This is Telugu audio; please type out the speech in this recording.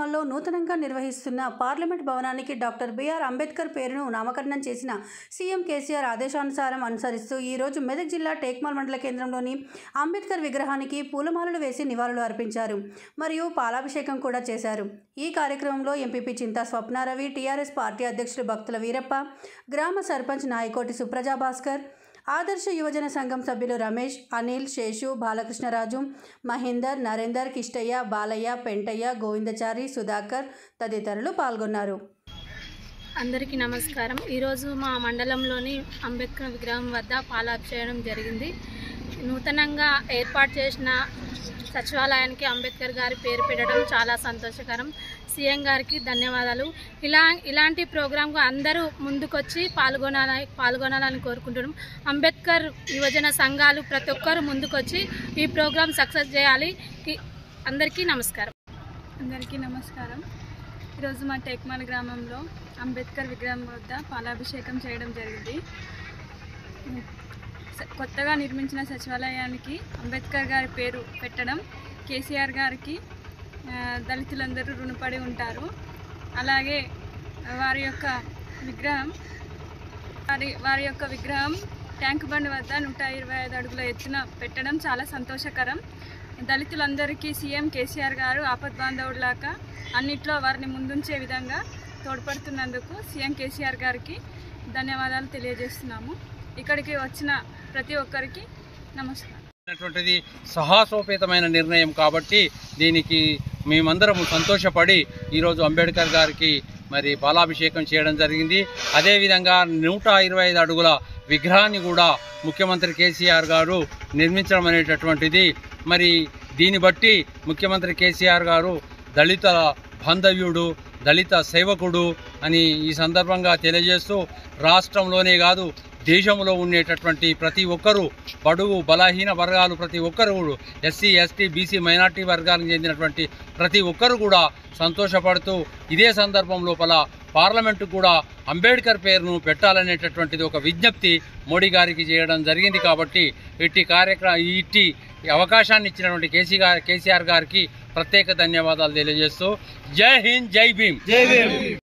గ్రామాల్లో నూతనంగా నిర్వహిస్తున్న పార్లమెంట్ భవనానికి డాక్టర్ బిఆర్ అంబేద్కర్ పేరును నామకరణం చేసిన సీఎం కేసీఆర్ ఆదేశానుసారం అనుసరిస్తూ ఈరోజు మెదక్ జిల్లా టేక్మాల్ మండల కేంద్రంలోని అంబేద్కర్ విగ్రహానికి పూలమాలలు వేసి నివాళులు అర్పించారు మరియు పాలాభిషేకం కూడా చేశారు ఈ కార్యక్రమంలో ఎంపీపీ చింతా స్వప్నారవి టీఆర్ఎస్ పార్టీ అధ్యక్షులు భక్తుల వీరప్ప గ్రామ సర్పంచ్ నాయకోటి సుప్రజా భాస్కర్ ఆదర్శ యువజన సంఘం సభ్యులు రమేష్ అనిల్ శేషు బాలకృష్ణరాజు మహేందర్ నరేందర్ కిష్టయ్య బాలయ్య పెంటయ్య గోవిందచారి సుధాకర్ తదితరులు పాల్గొన్నారు అందరికీ నమస్కారం ఈరోజు మా మండలంలోని అంబేద్కర్ విగ్రహం వద్ద పాలాభిషేకం జరిగింది నూతనంగా ఏర్పాటు చేసిన సచివాలయానికి అంబేద్కర్ గారి పేరు పెట్టడం చాలా సంతోషకరం సీఎం గారికి ధన్యవాదాలు ఇలా ఇలాంటి ప్రోగ్రాంకు అందరూ ముందుకొచ్చి పాల్గొనాలని పాల్గొనాలని కోరుకుంటున్నాం అంబేద్కర్ యువజన సంఘాలు ప్రతి ఒక్కరు ముందుకొచ్చి ఈ ప్రోగ్రాం సక్సెస్ చేయాలి ఈ- అందరికీ నమస్కారం అందరికీ నమస్కారం ఈరోజు మా టేక్మాల్ గ్రామంలో అంబేద్కర్ విగ్రహం వద్ద పాలాభిషేకం చేయడం జరిగింది స- కొత్తగా నిర్మించిన సచివాలయానికి అంబేద్కర్ గారి పేరు పెట్టడం కేసీఆర్ గారికి ఆ, దళితులందరూ రుణపడి ఉంటారు అలాగే వారి యొక్క విగ్రహం వారి వారి యొక్క విగ్రహం ట్యాంక్ బండ్ వద్ద నూట ఇరవై ఐదు అడుగుల ఎత్తున పెట్టడం చాలా సంతోషకరం దళితులందరికీ సీఎం కేసీఆర్ గారు ఆపద్ బాంధవుడిలాగా అన్నిట్లో వారిని ముందుంచే విధంగా తోడ్పడుతున్నందుకు సీఎం కేసీఆర్ గారికి ధన్యవాదాలు తెలియజేస్తున్నాము ఇక్కడికి వచ్చిన ప్రతి ఒక్కరికి నమస్కారం అయినటువంటిది సాహసోపేతమైన నిర్ణయం కాబట్టి దీనికి మేమందరం సంతోషపడి ఈరోజు అంబేద్కర్ గారికి మరి పాలాభిషేకం చేయడం జరిగింది అదేవిధంగా నూట ఇరవై ఐదు అడుగుల విగ్రహాన్ని కూడా ముఖ్యమంత్రి కేసీఆర్ గారు నిర్మించడం అనేటటువంటిది మరి దీన్ని బట్టి ముఖ్యమంత్రి కేసీఆర్ గారు దళిత బాంధవ్యుడు దళిత సేవకుడు అని ఈ సందర్భంగా తెలియజేస్తూ రాష్ట్రంలోనే కాదు దేశంలో ఉండేటటువంటి ప్రతి ఒక్కరూ బడుగు బలహీన వర్గాలు ప్రతి ఒక్కరు కూడా ఎస్సీ ఎస్టీ బీసీ మైనార్టీ వర్గాలకు చెందినటువంటి ప్రతి ఒక్కరు కూడా సంతోషపడుతూ ఇదే సందర్భం లోపల పార్లమెంటు కూడా అంబేద్కర్ పేరును పెట్టాలనేటటువంటిది ఒక విజ్ఞప్తి మోడీ గారికి చేయడం జరిగింది కాబట్టి ఇట్టి కార్యక్రమ ఇట్టి అవకాశాన్ని ఇచ్చినటువంటి కేసీ గారి కేసీఆర్ గారికి ప్రత్యేక ధన్యవాదాలు తెలియజేస్తూ జై హింద్ జై భీమ్